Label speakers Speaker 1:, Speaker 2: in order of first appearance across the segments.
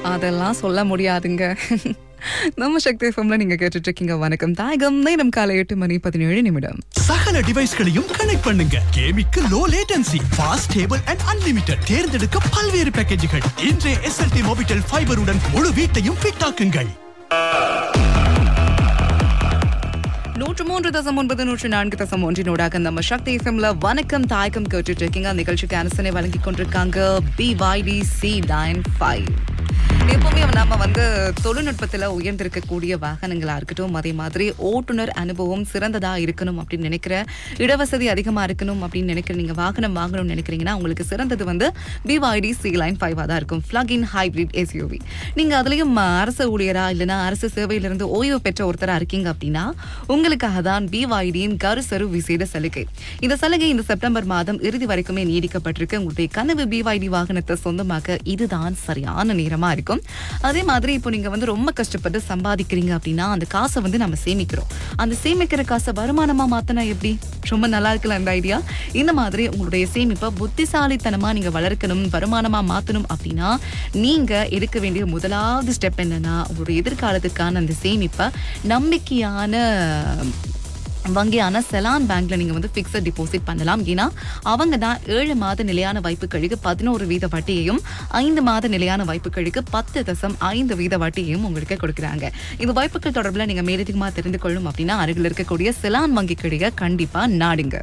Speaker 1: அதெல்லாம் சொல்ல முடியாதுங்க நம்ம சக்தி எஃப்எம்ல நீங்க கேட்டுட்டு இருக்கீங்க வணக்கம் தாயகம் நேரம் காலை எட்டு மணி பதினேழு நிமிடம்
Speaker 2: சகல டிவைஸ்களையும் கனெக்ட் பண்ணுங்க கேமிக்கு low latency fast stable and unlimited தேர்ந்தெடுக்க பல்வேறு பேக்கேஜுகள் இன்றைய எஸ்எல்டி மொபிட்டல் ஃபைபருடன் முழு வீட்டையும் ஃபிட் ஆக்குங்கள்
Speaker 1: நூற்று மூன்று தசம் ஒன்பது நூற்று நான்கு தசம் ஒன்றினோடாக நம்ம சக்தி எஃப்எம்ல வணக்கம் தாயகம் கேட்டுட்டு இருக்கீங்க நிகழ்ச்சிக்கு அனுசனை வழங்கி கொண்டிருக்காங்க பிவைடி சி நைன் ஃபைவ் எப்பவுமே நம்ம வந்து தொழில்நுட்பத்துல உயர்ந்திருக்கக்கூடிய வாகனங்களா இருக்கட்டும் அதே மாதிரி ஓட்டுநர் அனுபவம் சிறந்ததா இருக்கணும் அப்படின்னு நினைக்கிற இடவசதி அதிகமா இருக்கணும் அப்படின்னு நினைக்கிற நீங்க வாகனம் வாங்கணும்னு நினைக்கிறீங்கன்னா உங்களுக்கு சிறந்தது வந்து பிவைடி சி லைன் ஃபைவ் தான் இருக்கும் பிளக் இன் ஹைபிரிட் எஸ்யூவி நீங்க அதுலயும் அஹ், அரசு ஊழியரா இல்லைன்னா அரசு சேவையிலிருந்து ஓய்வு பெற்ற ஒருத்தரா இருக்கீங்க அப்படின்னா உங்களுக்காக தான் பிவைடியின் கருசரு விசேட சலுகை இந்த சலுகை இந்த செப்டம்பர் மாதம் இறுதி வரைக்குமே நீடிக்கப்பட்டிருக்கு உங்களுடைய கனவு பிவைடி வாகனத்தை சொந்தமாக்க இதுதான் சரியான நேரமா இருக்கும் அதே மாதிரி இப்போ நீங்க வந்து ரொம்ப கஷ்டப்பட்டு சம்பாதிக்கிறீங்க அப்படின்னா அந்த காசை வந்து நம்ம சேமிக்கிறோம் அந்த சேமிக்கிற காசை வருமானமா மாத்தினா எப்படி ரொம்ப நல்லா இருக்குல்ல அந்த ஐடியா இந்த மாதிரி உங்களுடைய சேமிப்பை புத்திசாலித்தனமா நீங்க வளர்க்கணும் வருமானமா மாத்தணும் அப்படின்னா நீங்க எடுக்க வேண்டிய முதலாவது ஸ்டெப் என்னன்னா உங்களுடைய எதிர்காலத்துக்கான அந்த சேமிப்பை நம்பிக்கையான வங்கியான செலான் பேங்க்ல நீங்க வந்து பிக்சட் டிபாசிட் பண்ணலாம் ஏன்னா அவங்க தான் ஏழு மாத நிலையான வாய்ப்புகளுக்கு பதினோரு வீத வட்டியையும் ஐந்து மாத நிலையான வாய்ப்புகளுக்கு பத்து தசம் ஐந்து வீத வட்டியையும் உங்களுக்கு கொடுக்குறாங்க இந்த வாய்ப்புகள் தொடர்பில் நீங்க மேலதிகமா தெரிந்து கொள்ளும் அப்படின்னா அருகில் இருக்கக்கூடிய செலான் வங்கி கிளைய கண்டிப்பா நாடுங்க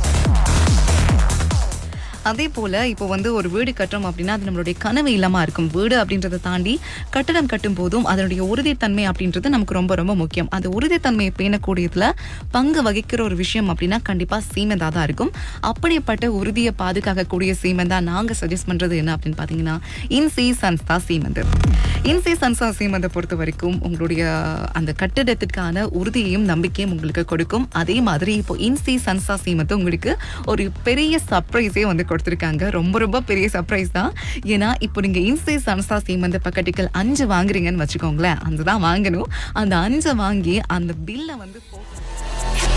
Speaker 1: அதே போல இப்போ வந்து ஒரு வீடு கட்டுறோம் அப்படின்னா அது நம்மளுடைய கனவு இல்லமா இருக்கும் வீடு அப்படின்றத தாண்டி கட்டடம் கட்டும் போதும் அதனுடைய உறுதித்தன்மை அப்படின்றது நமக்கு ரொம்ப ரொம்ப முக்கியம் அந்த உறுதித்தன்மையை பேணக்கூடியதுல பங்கு வகிக்கிற ஒரு விஷயம் அப்படின்னா கண்டிப்பா சீமெந்தா தான் இருக்கும் அப்படிப்பட்ட உறுதியை பாதுகாக்கக்கூடிய சீமெந்தா நாங்க சஜஸ்ட் பண்றது என்ன அப்படின்னு பாத்தீங்கன்னா இன்சி சன்ஸ்தா சீமெந்து இன்சி சன்ஸ்தா சீமெந்தை பொறுத்த வரைக்கும் உங்களுடைய அந்த கட்டிடத்திற்கான உறுதியையும் நம்பிக்கையும் உங்களுக்கு கொடுக்கும் அதே மாதிரி இப்போ இன்சி சன்ஸ்தா சீமெந்து உங்களுக்கு ஒரு பெரிய சர்ப்ரைஸே வந்து கொடுத்துருக்காங்க ரொம்ப ரொம்ப பெரிய சர்ப்ரைஸ் தான் ஏன்னா இப்போ நீங்க இன்சி சன்ஸ்தா சீமெந்த பக்கெட்டுகள் அஞ்சு வாங்குறீங்கன்னு வச்சுக்கோங்களேன் அதுதான் வாங்கணும் அந்த அஞ்சை வாங்கி அந்த பில்லை வந்து போட்டு